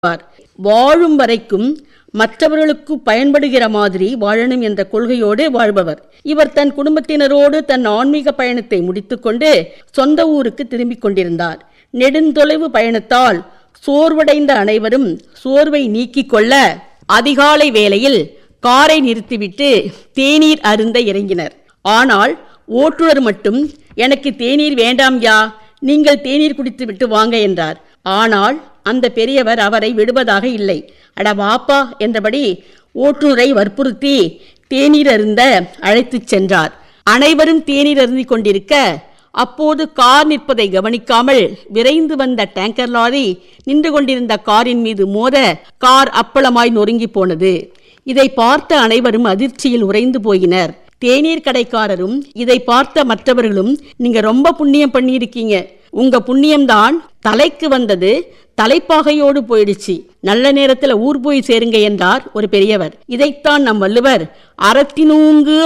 வாழ்வார் வாழும் வரைக்கும் மற்றவர்களுக்கு பயன்படுகிற மாதிரி வாழணும் என்ற கொள்கையோடு வாழ்பவர் இவர் தன் குடும்பத்தினரோடு தன் ஆன்மீக பயணத்தை முடித்துக்கொண்டு சொந்த ஊருக்கு திரும்பிக் கொண்டிருந்தார் நெடுந்தொலைவு பயணத்தால் சோர்வடைந்த அனைவரும் சோர்வை நீக்கிக் கொள்ள அதிகாலை வேளையில் காரை நிறுத்திவிட்டு தேநீர் அருந்த இறங்கினர் ஆனால் ஓட்டுநர் மட்டும் எனக்கு தேநீர் வேண்டாம் யா நீங்கள் தேநீர் குடித்து விட்டு வாங்க என்றார் ஆனால் அந்த பெரியவர் அவரை விடுவதாக இல்லை அட வாப்பா என்றபடி ஓட்டுநரை வற்புறுத்தி தேநீர் அருந்த அழைத்துச் சென்றார் அனைவரும் தேநீர் அருந்திக் கொண்டிருக்க அப்போது கார் நிற்பதை கவனிக்காமல் விரைந்து வந்த டேங்கர் லாரி நின்று கொண்டிருந்த காரின் மீது மோத கார் அப்பளமாய் நொறுங்கி போனது இதை பார்த்த அனைவரும் அதிர்ச்சியில் உறைந்து போயினர் தேநீர் கடைக்காரரும் இதை பார்த்த மற்றவர்களும் நீங்க ரொம்ப புண்ணியம் பண்ணியிருக்கீங்க உங்க புண்ணியம்தான் தலைக்கு வந்தது தலைப்பாகையோடு போயிடுச்சு நல்ல நேரத்துல ஊர் போய் சேருங்க என்றார் ஒரு பெரியவர் இதைத்தான் நம் வள்ளுவர் அறத்தினூங்கு